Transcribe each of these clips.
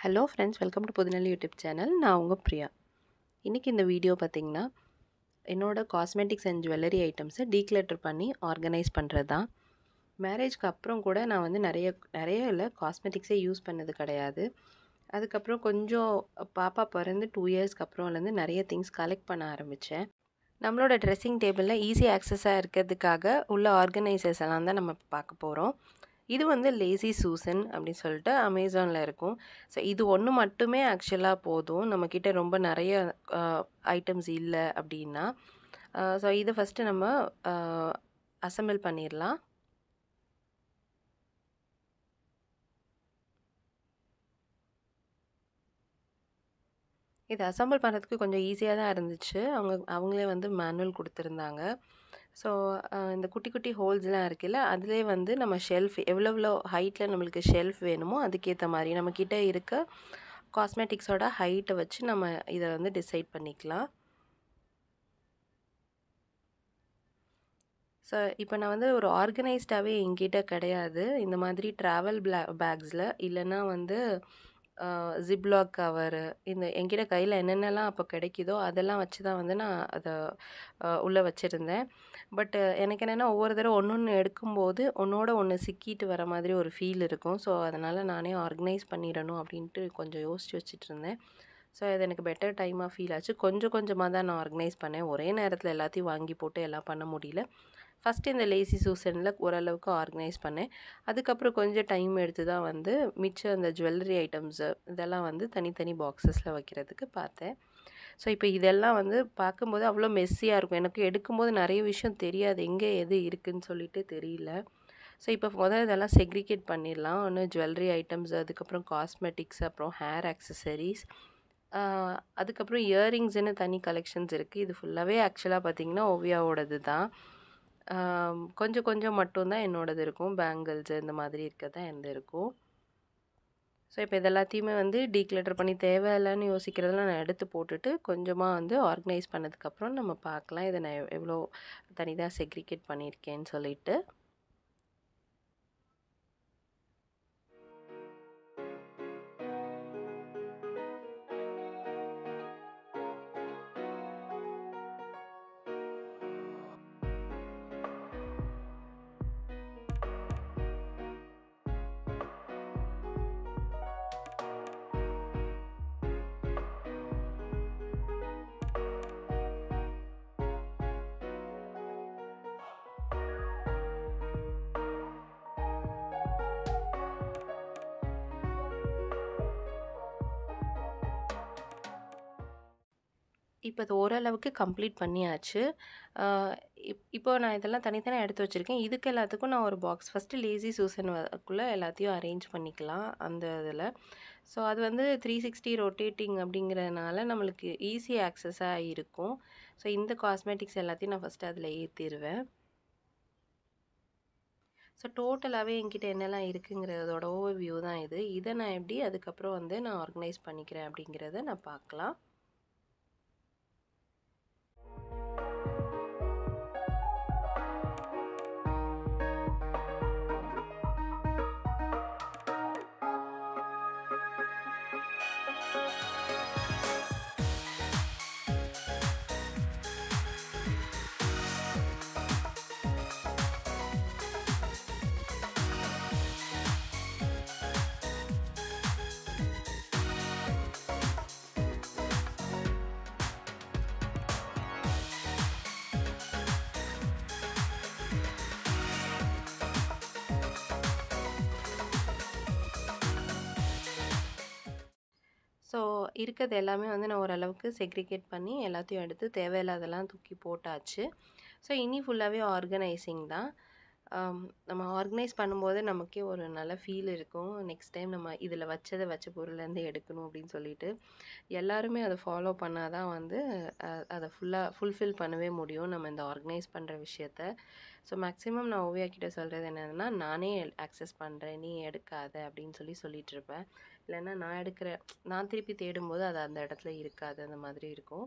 hello friends welcome to Pudhunelli YouTube channel நான் உங்கள் பிரியா இன்றைக்கி இந்த வீடியோ பார்த்திங்கன்னா என்னோடய காஸ்மெட்டிக்ஸ் அண்ட் ஜுவல்லரி ஐட்டம்ஸை டீக்ளட்டர் பண்ணி ஆர்கனைஸ் பண்ணுறது தான் மேரேஜ்க்கு அப்புறம் கூட நான் வந்து நிறைய நிறைய இல்லை காஸ்மெட்டிக்ஸே யூஸ் பண்ணது கிடையாது அதுக்கப்புறம் கொஞ்சம் பாப்பா பிறந்து டூ இயர்ஸ்க்கு அப்புறம்லேருந்து நிறைய திங்ஸ் கலெக்ட் பண்ண ஆரம்பித்தேன் நம்மளோட ட்ரெஸ்ஸிங் டேபிளில் ஈஸி ஆக்சஸாக இருக்கிறதுக்காக உள்ள ஆர்கனைசர்ஸ் எல்லாம் தான் நம்ம பார்க்க போகிறோம் இது வந்து லேசி சூசன் அப்படின்னு சொல்லிட்டு அமேசானில் இருக்கும் ஸோ இது ஒன்று மட்டுமே ஆக்சுவலாக போதும் நம்மக்கிட்ட ரொம்ப நிறைய ஐட்டம்ஸ் இல்லை அப்படின்னா ஸோ இதை ஃபஸ்ட்டு நம்ம அசம்பிள் பண்ணிடலாம் இது அசம்பிள் பண்ணுறதுக்கு கொஞ்சம் ஈஸியாக தான் இருந்துச்சு அவங்க அவங்களே வந்து மேனுவல் கொடுத்துருந்தாங்க ஸோ இந்த குட்டி குட்டி ஹோல்ஸ்லாம் இருக்குல்ல அதிலே வந்து நம்ம ஷெல்ஃப் எவ்வளோ எவ்வளோ ஹைட்டில் நம்மளுக்கு ஷெல்ஃப் வேணுமோ அதுக்கேற்ற மாதிரி நம்மக்கிட்ட இருக்க காஸ்மெட்டிக்ஸோட ஹைட்டை வச்சு நம்ம இதை வந்து டிசைட் பண்ணிக்கலாம் ஸோ இப்போ நான் வந்து ஒரு ஆர்கனைஸ்டாகவே எங்கிட்ட கிடையாது இந்த மாதிரி ட்ராவல் பிளா பேக்ஸில் இல்லைன்னா வந்து ஜிப்லாக் கவரு இந்த என்கிட்ட கையில் என்னென்னலாம் அப்போ கிடைக்குதோ அதெல்லாம் வச்சு தான் வந்து நான் அதை உள்ளே வச்சுருந்தேன் பட் எனக்கு என்னென்னா ஒவ்வொரு தடவை ஒன்று ஒன்று எடுக்கும்போது ஒன்றோட ஒன்று சிக்கிட்டு வர மாதிரி ஒரு ஃபீல் இருக்கும் ஸோ அதனால் நானே ஆர்கனைஸ் பண்ணிடணும் அப்படின்ட்டு கொஞ்சம் யோசிச்சு வச்சுட்டு இருந்தேன் ஸோ அது எனக்கு பெட்டர் டைமாக ஃபீல் ஆச்சு கொஞ்சம் கொஞ்சமாக தான் நான் ஆர்கனைஸ் பண்ணேன் ஒரே நேரத்தில் எல்லாத்தையும் வாங்கி போட்டு எல்லாம் பண்ண முடியல ஃபஸ்ட்டு இந்த லேசி சூசனில் ஓரளவுக்கு ஆர்கனைஸ் பண்ணேன் அதுக்கப்புறம் கொஞ்சம் டைம் எடுத்து தான் வந்து மிச்சம் அந்த ஜுவல்லரி ஐட்டம்ஸு இதெல்லாம் வந்து தனித்தனி பாக்ஸஸில் வைக்கிறதுக்கு பார்த்தேன் ஸோ இப்போ இதெல்லாம் வந்து பார்க்கும்போது அவ்வளோ மெஸ்ஸியாக இருக்கும் எனக்கு எடுக்கும்போது நிறைய விஷயம் தெரியாது எங்கே எது இருக்குதுன்னு சொல்லிட்டு தெரியல ஸோ இப்போ முதல்ல இதெல்லாம் செக்ரிகேட் பண்ணிடலாம் ஒன்று ஜுவல்லரி ஐட்டம்ஸ் அதுக்கப்புறம் காஸ்மெட்டிக்ஸ் அப்புறம் ஹேர் ஆக்சசரிஸ் அதுக்கப்புறம் இயரிங்ஸ்னு தனி கலெக்ஷன்ஸ் இருக்குது இது ஃபுல்லாகவே ஆக்சுவலாக பார்த்திங்கன்னா ஓவியாவோடது தான் கொஞ்சம் கொஞ்சம் மட்டும்தான் என்னோடது இருக்கும் பேங்கிள்ஸ் இந்த மாதிரி இருக்கிறது தான் எந்த இருக்கும் ஸோ இப்போ இது எல்லாத்தையுமே வந்து டீக்ளட்டர் பண்ணி தேவையில்லைன்னு யோசிக்கிறதெல்லாம் நான் எடுத்து போட்டுட்டு கொஞ்சமாக வந்து ஆர்கனைஸ் பண்ணதுக்கப்புறம் நம்ம பார்க்கலாம் இதை நான் எவ்வளோ தனிதாக செக்ரிகேட் பண்ணியிருக்கேன்னு சொல்லிட்டு இப்போ அது ஓரளவுக்கு கம்ப்ளீட் பண்ணியாச்சு இப் இப்போ நான் இதெல்லாம் தனித்தனியாக எடுத்து வச்சுருக்கேன் இதுக்கு எல்லாத்துக்கும் நான் ஒரு பாக்ஸ் ஃபஸ்ட்டு லேசி சூசனுக்குள்ளே எல்லாத்தையும் அரேஞ்ச் பண்ணிக்கலாம் அந்த இதில் ஸோ அது வந்து த்ரீ சிக்ஸ்டி ரொட்டேட்டிங் அப்படிங்கிறதுனால நம்மளுக்கு ஈஸி ஆக்சஸாக இருக்கும் ஸோ இந்த காஸ்மெட்டிக்ஸ் எல்லாத்தையும் நான் ஃபஸ்ட்டு அதில் ஏற்றிடுவேன் ஸோ டோட்டலாகவே என்கிட்ட என்னெல்லாம் இருக்குங்கிறதோட ஓவர் வியூ தான் இது இதை நான் எப்படி அதுக்கப்புறம் வந்து நான் ஆர்கனைஸ் பண்ணிக்கிறேன் அப்படிங்கிறத நான் பார்க்கலாம் ஸோ இருக்கிறது எல்லாமே வந்து நான் ஓரளவுக்கு செக்ரிகேட் பண்ணி எல்லாத்தையும் எடுத்து தேவையில்லாதெல்லாம் தூக்கி போட்டாச்சு ஸோ இனி ஃபுல்லாகவே ஆர்கனைசிங் தான் நம்ம ஆர்கனைஸ் பண்ணும்போது நமக்கே ஒரு நல்ல ஃபீல் இருக்கும் நெக்ஸ்ட் டைம் நம்ம இதில் வச்சதை வச்ச பொருள்லேருந்து எடுக்கணும் அப்படின்னு சொல்லிட்டு எல்லாருமே அதை ஃபாலோ பண்ணால் தான் வந்து அதை ஃபுல்லாக ஃபுல்ஃபில் பண்ணவே முடியும் நம்ம இந்த ஆர்கனைஸ் பண்ணுற விஷயத்த ஸோ மேக்ஸிமம் நான் ஓவியா கிட்ட சொல்கிறது என்னென்னா நானே ஆக்சஸ் பண்ணுறேன் நீ எடுக்காத அப்படின்னு சொல்லி சொல்லிட்டு இருப்பேன் இல்லைன்னா நான் எடுக்கிற நான் திருப்பி தேடும்போது அது அந்த இடத்துல இருக்காது அந்த மாதிரி இருக்கும்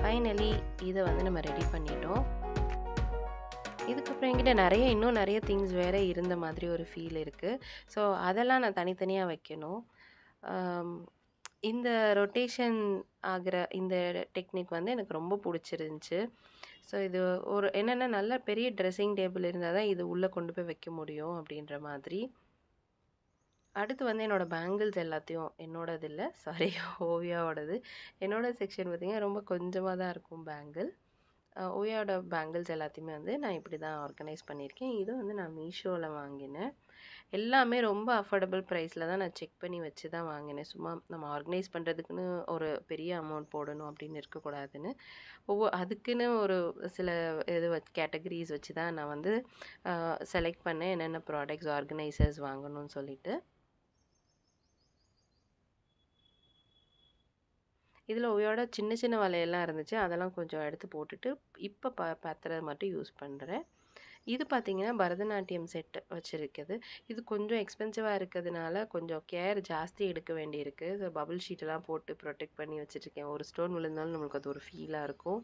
ஃபைனலி இதை வந்து நம்ம ரெடி பண்ணிட்டோம் இதுக்கப்புறம் என்கிட்ட நிறைய இன்னும் நிறைய திங்ஸ் வேறு இருந்த மாதிரி ஒரு ஃபீல் இருக்குது ஸோ அதெல்லாம் நான் தனித்தனியாக வைக்கணும் ஆம், இந்த ரொட்டேஷன் ஆகிற இந்த டெக்னிக் வந்து எனக்கு ரொம்ப பிடிச்சிருந்துச்சு ஸோ இது ஒரு என்னென்னா நல்ல பெரிய ட்ரெஸ்ஸிங் டேபிள் இருந்தால் தான் இது உள்ளே கொண்டு போய் வைக்க முடியும் அப்படின்ற மாதிரி அடுத்து வந்து என்னோடய பேங்கிள்ஸ் எல்லாத்தையும் என்னோடது இல்லை சாரி ஓவியாவோடது என்னோட செக்ஷன் பார்த்திங்கன்னா ரொம்ப கொஞ்சமாக தான் இருக்கும் பேங்கிள் ஓவியாவோட பேங்கிள்ஸ் எல்லாத்தையுமே வந்து நான் இப்படி தான் ஆர்கனைஸ் பண்ணியிருக்கேன் இது வந்து நான் மீஷோவில் வாங்கினேன் எல்லாமே ரொம்ப அஃபோர்டபுள் ப்ரைஸில் தான் நான் செக் பண்ணி வச்சு தான் வாங்கினேன் சும்மா நம்ம ஆர்கனைஸ் பண்ணுறதுக்குன்னு ஒரு பெரிய அமௌண்ட் போடணும் அப்படின்னு இருக்கக்கூடாதுன்னு ஒவ்வொரு அதுக்குன்னு ஒரு சில இது வச் கேட்டகரிஸ் வச்சு தான் நான் வந்து செலக்ட் பண்ணேன் என்னென்ன ப்ராடக்ட்ஸ் ஆர்கனைசர்ஸ் வாங்கணும்னு சொல்லிட்டு இதில் ஒவையோட சின்ன சின்ன வலையெல்லாம் இருந்துச்சு அதெல்லாம் கொஞ்சம் எடுத்து போட்டுட்டு இப்போ ப பத்திர மட்டும் யூஸ் பண்ணுறேன் இது பார்த்திங்கன்னா பரதநாட்டியம் செட் வச்சுருக்குது இது கொஞ்சம் எக்ஸ்பென்சிவாக இருக்கிறதுனால கொஞ்சம் கேர் ஜாஸ்தி எடுக்க வேண்டியிருக்கு ஸோ பபிள் ஷீட்டெல்லாம் போட்டு ப்ரொடெக்ட் பண்ணி வச்சுட்ருக்கேன் ஒரு ஸ்டோன் விழுந்தாலும் நம்மளுக்கு அது ஒரு ஃபீலாக இருக்கும்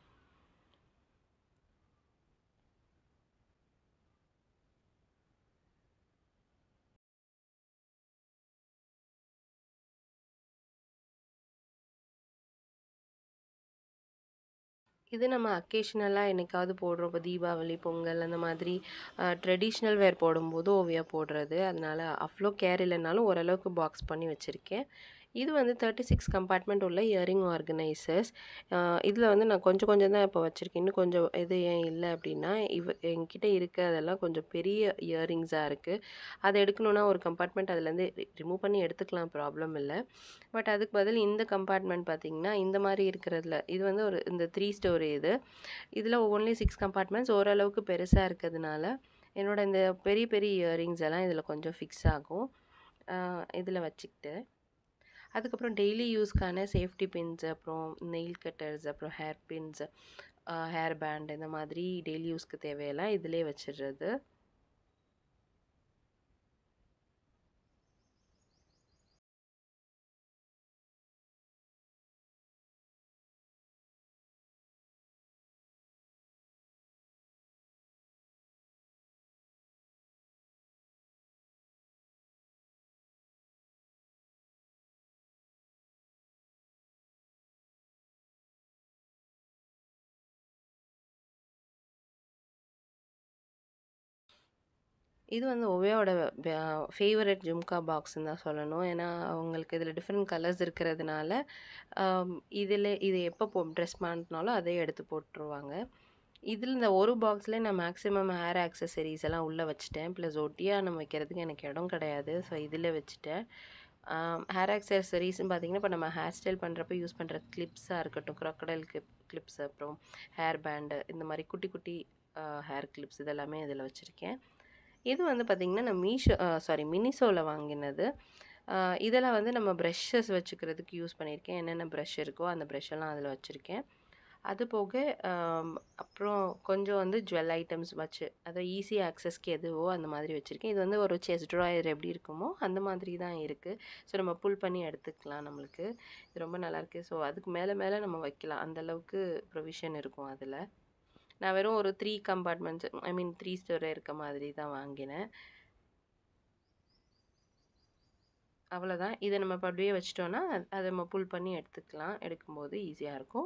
இது நம்ம அக்கேஷ்னலாக என்னைக்காவது போடுறோம் இப்போ தீபாவளி பொங்கல் அந்த மாதிரி ட்ரெடிஷ்னல் வேர் போடும்போது ஓவியா போடுறது அதனால் அவ்வளோ கேர் இல்லைனாலும் ஓரளவுக்கு பாக்ஸ் பண்ணி வச்சுருக்கேன் இது வந்து தேர்ட்டி சிக்ஸ் கம்பார்ட்மெண்ட் உள்ள இயரிங் ஆர்கனைசர்ஸ் இதில் வந்து நான் கொஞ்சம் கொஞ்சம் தான் இப்போ வச்சுருக்கேன் இன்னும் கொஞ்சம் இது ஏன் இல்லை அப்படின்னா இவ என்கிட்ட இருக்க அதெல்லாம் கொஞ்சம் பெரிய இயரிங்ஸாக இருக்குது அதை எடுக்கணுன்னா ஒரு கம்பார்ட்மெண்ட் அதுலேருந்து ரிமூவ் பண்ணி எடுத்துக்கலாம் ப்ராப்ளம் இல்லை பட் அதுக்கு பதில் இந்த கம்பார்ட்மெண்ட் பார்த்திங்கன்னா இந்த மாதிரி இருக்கிறதுல இது வந்து ஒரு இந்த த்ரீ ஸ்டோரி இது இதில் ஒன்லி சிக்ஸ் கம்பார்ட்மெண்ட்ஸ் ஓரளவுக்கு பெருசாக இருக்கிறதுனால என்னோட இந்த பெரிய பெரிய இயரிங்ஸ் எல்லாம் இதில் கொஞ்சம் ஃபிக்ஸ் ஆகும் இதில் வச்சுக்கிட்டு அதுக்கப்புறம் டெய்லி யூஸ்க்கான சேஃப்டி பின்ஸ் அப்புறம் நெயில் கட்டர்ஸ் அப்புறம் ஹேர் பின்ஸ் ஹேர் பேண்ட் இந்த மாதிரி டெய்லி யூஸ்க்கு தேவையெல்லாம் இதிலே வச்சிடுறது இது வந்து ஒவையோட ஃபேவரட் ஜும்கா பாக்ஸ்ன்னு தான் சொல்லணும் ஏன்னா அவங்களுக்கு இதில் டிஃப்ரெண்ட் கலர்ஸ் இருக்கிறதுனால இதில் இது எப்போ போ ட்ரெஸ் மாட்டினாலும் அதே எடுத்து போட்டுருவாங்க இதில் இந்த ஒரு பாக்ஸில் நான் மேக்ஸிமம் ஹேர் ஆக்சசரிஸ் எல்லாம் உள்ளே வச்சுட்டேன் ப்ளஸ் ஒட்டியாக நம்ம வைக்கிறதுக்கு எனக்கு இடம் கிடையாது ஸோ இதில் வச்சுட்டேன் ஹேர் ஆக்சசரிஸ்னு பார்த்தீங்கன்னா இப்போ நம்ம ஹேர் ஸ்டைல் பண்ணுறப்ப யூஸ் பண்ணுற கிளிப்ஸாக இருக்கட்டும் க்ரொக்கடைல் கிளிப் கிளிப்ஸ் அப்புறம் ஹேர் பேண்டு இந்த மாதிரி குட்டி குட்டி ஹேர் கிளிப்ஸ் இதெல்லாமே இதில் வச்சுருக்கேன் இது வந்து பார்த்திங்கன்னா நான் மீஷோ சாரி மினிசோவில் வாங்கினது இதெல்லாம் வந்து நம்ம ப்ரெஷ்ஷஸ் வச்சுக்கிறதுக்கு யூஸ் பண்ணியிருக்கேன் என்னென்ன ப்ரஷ் இருக்கோ அந்த ப்ரெஷ்ஷெல்லாம் அதில் வச்சுருக்கேன் அது போக அப்புறம் கொஞ்சம் வந்து ஜுவல் ஐட்டம்ஸ் வச்சு அதை ஈஸி ஆக்சஸ்க்கு எதுவோ அந்த மாதிரி வச்சுருக்கேன் இது வந்து ஒரு செஸ் ட்ராயர் எப்படி இருக்குமோ அந்த மாதிரி தான் இருக்குது ஸோ நம்ம புல் பண்ணி எடுத்துக்கலாம் நம்மளுக்கு இது ரொம்ப நல்லாயிருக்கு ஸோ அதுக்கு மேலே மேலே நம்ம வைக்கலாம் அந்தளவுக்கு ப்ரொவிஷன் இருக்கும் அதில் நான் வெறும் ஒரு three compartments I mean three store இருக்க மாதிரி தான் வாங்கினேன் அவ்வளோதான் இதை நம்ம அப்படியே வச்சிட்டோன்னா அதை நம்ம புல் பண்ணி எடுத்துக்கலாம் எடுக்கும்போது ஈஸியாக இருக்கும்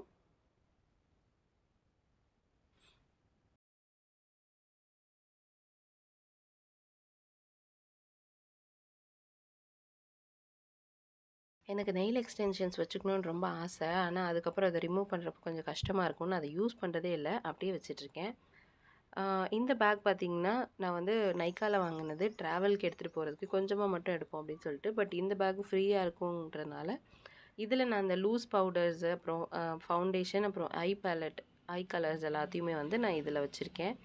எனக்கு நெயில் எக்ஸ்டென்ஷன்ஸ் வச்சுக்கணுன்னு ரொம்ப ஆசை ஆனால் அதுக்கப்புறம் அதை ரிமூவ் பண்ணுறப்ப கொஞ்சம் கஷ்டமாக இருக்கும்னு அதை யூஸ் பண்ணுறதே இல்லை அப்படியே வச்சிட்ருக்கேன் இந்த பேக் பார்த்திங்கன்னா நான் வந்து நைக்காவில் வாங்கினது ட்ராவலுக்கு எடுத்துகிட்டு போகிறதுக்கு கொஞ்சமாக மட்டும் எடுப்போம் அப்படின்னு சொல்லிட்டு பட் இந்த பேக் ஃப்ரீயாக இருக்குன்றனால இதில் நான் அந்த லூஸ் பவுடர்ஸு அப்புறம் ஃபவுண்டேஷன் அப்புறம் ஐ பேலட் ஐ கலர்ஸ் எல்லாத்தையுமே வந்து நான் இதில் வச்சுருக்கேன்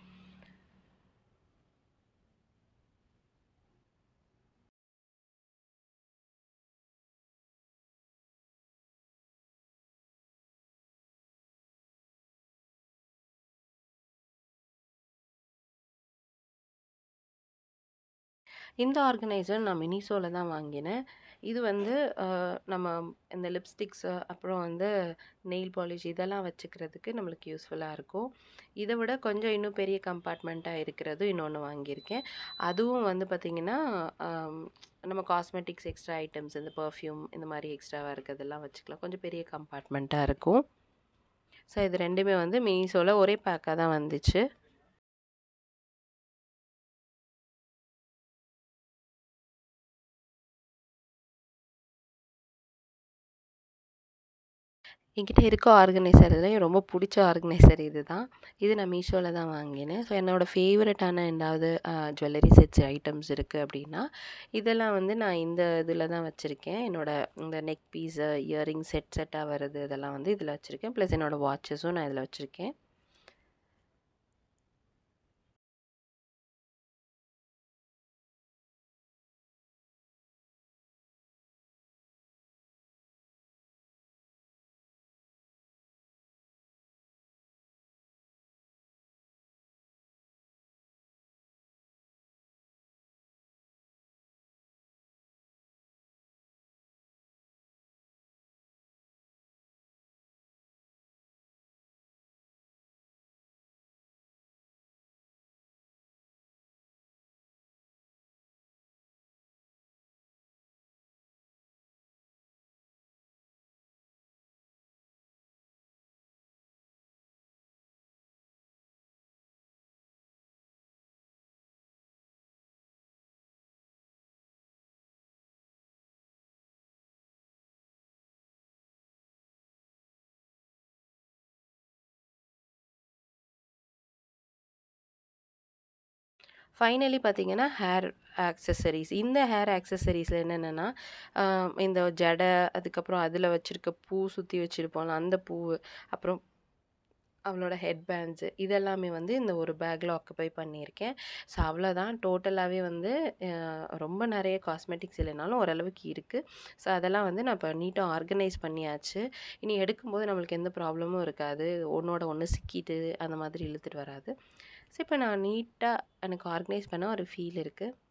இந்த ஆர்கனைசர் நான் மினிசோவில் தான் வாங்கினேன் இது வந்து அ, நம்ம இந்த லிப்ஸ்டிக்ஸு அப்புறம் வந்து நெயில் பாலிஷ் இதெல்லாம் வச்சுக்கிறதுக்கு நம்மளுக்கு யூஸ்ஃபுல்லாக இருக்கும் இதை விட கொஞ்சம் இன்னும் பெரிய கம்பார்ட்மெண்ட்டாக இருக்கிறது இன்னொன்று வாங்கியிருக்கேன் அதுவும் வந்து பார்த்திங்கன்னா ஆம், நம்ம காஸ்மெட்டிக்ஸ் எக்ஸ்ட்ரா ஐட்டம்ஸ் இந்த பர்ஃப்யூம் இந்த மாதிரி எக்ஸ்ட்ராவாக இருக்கிறதெல்லாம் வச்சுக்கலாம் கொஞ்சம் பெரிய கம்பார்ட்மெண்ட்டாக இருக்கும் ஸோ இது ரெண்டுமே வந்து மீஷோவில் ஒரே பேக்காக தான் வந்துச்சு என்கிட்ட இருக்க ஆர்கனைசர்லேயும் ரொம்ப பிடிச்ச ஆர்கனைசர் இது தான் இது நான் மீஷோவில் தான் வாங்கினேன் ஸோ என்னோடய ஃபேவரட்டான ஏதாவது ஜுவல்லரி செட்ஸ் ஐட்டம்ஸ் இருக்குது அப்படின்னா இதெல்லாம் வந்து நான் இந்த இதில் தான் வச்சுருக்கேன் என்னோடய இந்த நெக் பீஸு இயரிங் செட் செட்டாக வருது இதெல்லாம் வந்து இதில் வச்சுருக்கேன் ப்ளஸ் என்னோடய வாட்சஸும் நான் இதில் வச்சுருக்கேன் ஃபைனலி பார்த்தீங்கன்னா ஹேர் ஆக்சஸரீஸ் இந்த ஹேர் ஆக்சஸரீஸில் என்னென்னா இந்த ஜடை அதுக்கப்புறம் அதில் வச்சுருக்க பூ சுற்றி வச்சுருப்போம்ல அந்த பூ அப்புறம் அவளோட ஹெட் பேண்ட்ஸு இதெல்லாமே வந்து இந்த ஒரு பேக்கில் ஆக்குப்பை பண்ணியிருக்கேன் ஸோ அவ்வளோதான் டோட்டலாகவே வந்து அஹ், ரொம்ப நிறைய காஸ்மெட்டிக்ஸ் இல்லைனாலும் ஓரளவுக்கு இருக்குது ஸோ அதெல்லாம் வந்து நான் இப்போ நீட்டாக ஆர்கனைஸ் பண்ணியாச்சு இனி எடுக்கும்போது நம்மளுக்கு எந்த ப்ராப்ளமும் இருக்காது ஒன்றோட ஒன்று சிக்கிட்டு அந்த மாதிரி இழுத்துட்டு வராது ஸோ இப்போ நான் நீட்டாக எனக்கு ஆர்கனைஸ் பண்ண ஒரு ஃபீல் இருக்குது